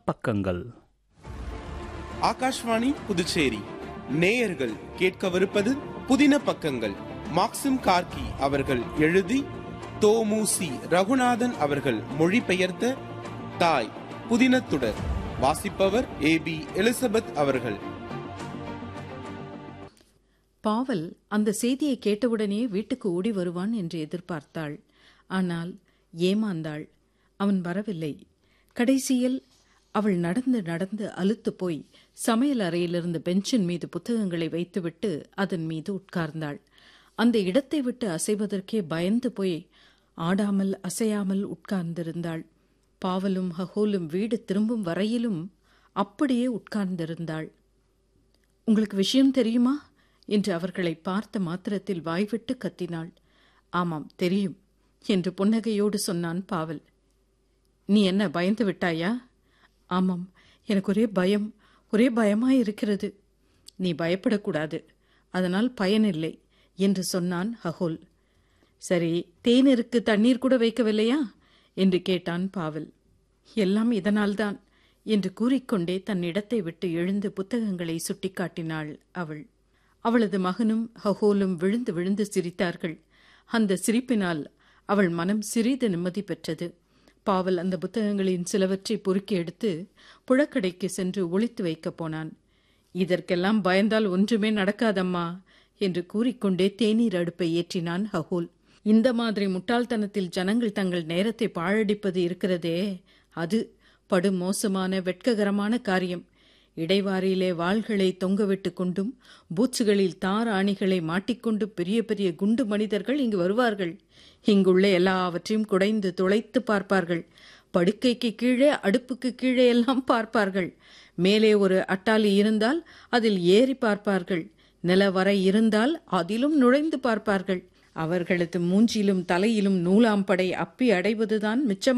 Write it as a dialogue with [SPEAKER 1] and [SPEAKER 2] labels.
[SPEAKER 1] பக்கங்கள்
[SPEAKER 2] ஆகாஷ்வாணி புதுச்சேரி நேயர்கள் கேட்கவிருப்பது புதின பக்கங்கள் மாக்சிம் கார்கி அவர்கள் எழுதி தோமுசி ரகுநாதன் அவர்கள் மொழிபெயர்த்த தாய் புதினத்துடர் வாசிப்பவர் ஏ பி எலிசபெத் அவர்கள்
[SPEAKER 3] பாவல் அந்த செய்தியை கேட்டவுடனே வீட்டுக்கு ஓடி வருவான் என்று எதிர்பார்த்தாள் ஆனால் ஏமாந்தாள் அவன் வரவில்லை கடைசியில் அவள் நடந்து நடந்து அலுத்து போய் சமையல் அறையிலிருந்து பெஞ்சின் மீது புத்தகங்களை வைத்துவிட்டு அதன் மீது உட்கார்ந்தாள் அந்த இடத்தை விட்டு அசைவதற்கே பயந்து போய் ஆடாமல் அசையாமல் உட்கார்ந்திருந்தாள் பாவலும் ஹகோலும் வீடு திரும்பும் வரையிலும் அப்படியே உட்கார்ந்திருந்தாள் உங்களுக்கு விஷயம் தெரியுமா என்று அவர்களை பார்த்த மாத்திரத்தில் வாய்விட்டு கத்தினாள் ஆமாம் தெரியும் என்று புன்னகையோடு சொன்னான் பாவல் நீ என்ன பயந்து விட்டாயா ஆமாம் எனக்கு ஒரே பயம் ஒரே பயமாயிருக்கிறது நீ பயப்படக்கூடாது அதனால் பயனில்லை என்று சொன்னான் ஹகோல் சரி தேநீருக்கு தண்ணீர் கூட வைக்கவில்லையா என்று கேட்டான் பாவல் எல்லாம் இதனால்தான் என்று கூறிக்கொண்டே தன் இடத்தை விட்டு எழுந்து புத்தகங்களை சுட்டிக்காட்டினாள் அவள் அவளது மகனும் ஹகோலும் விழுந்து விழுந்து சிரித்தார்கள் அந்த சிரிப்பினால் அவள் மனம் சிறிது நிம்மதி பெற்றது பாவல் அந்த புத்தகங்களின் சிலவற்றை பொறுக்கி எடுத்து புழக்கடைக்கு சென்று ஒளித்து வைக்கப் போனான் இதற்கெல்லாம் பயந்தால் ஒன்றுமே நடக்காதம்மா என்று கூறிக்கொண்டே தேநீர் அடுப்பை ஏற்றினான் ஹகோல் இந்த மாதிரி முட்டாள்தனத்தில் ஜனங்கள் தங்கள் நேரத்தை பாழடிப்பது இருக்கிறதே அது படு மோசமான வெட்ககரமான காரியம் இடைவாரியிலே வாள்களை தொங்கவிட்டு கொண்டும் பூச்சுகளில் தார் ஆணிகளை மாட்டிக்கொண்டு பெரிய பெரிய குண்டு மனிதர்கள் இங்கு வருவார்கள் இங்குள்ள எல்லாவற்றையும் குடைந்து துளைத்து பார்ப்பார்கள் படுக்கைக்கு கீழே அடுப்புக்கு கீழே எல்லாம் பார்ப்பார்கள் மேலே ஒரு அட்டாளி இருந்தால் அதில் ஏறி பார்ப்பார்கள் நிலவரை இருந்தால் அதிலும் நுழைந்து பார்ப்பார்கள் அவர்களது மூஞ்சிலும் தலையிலும் நூலாம்படை அப்பி அடைவதுதான் மிச்சம்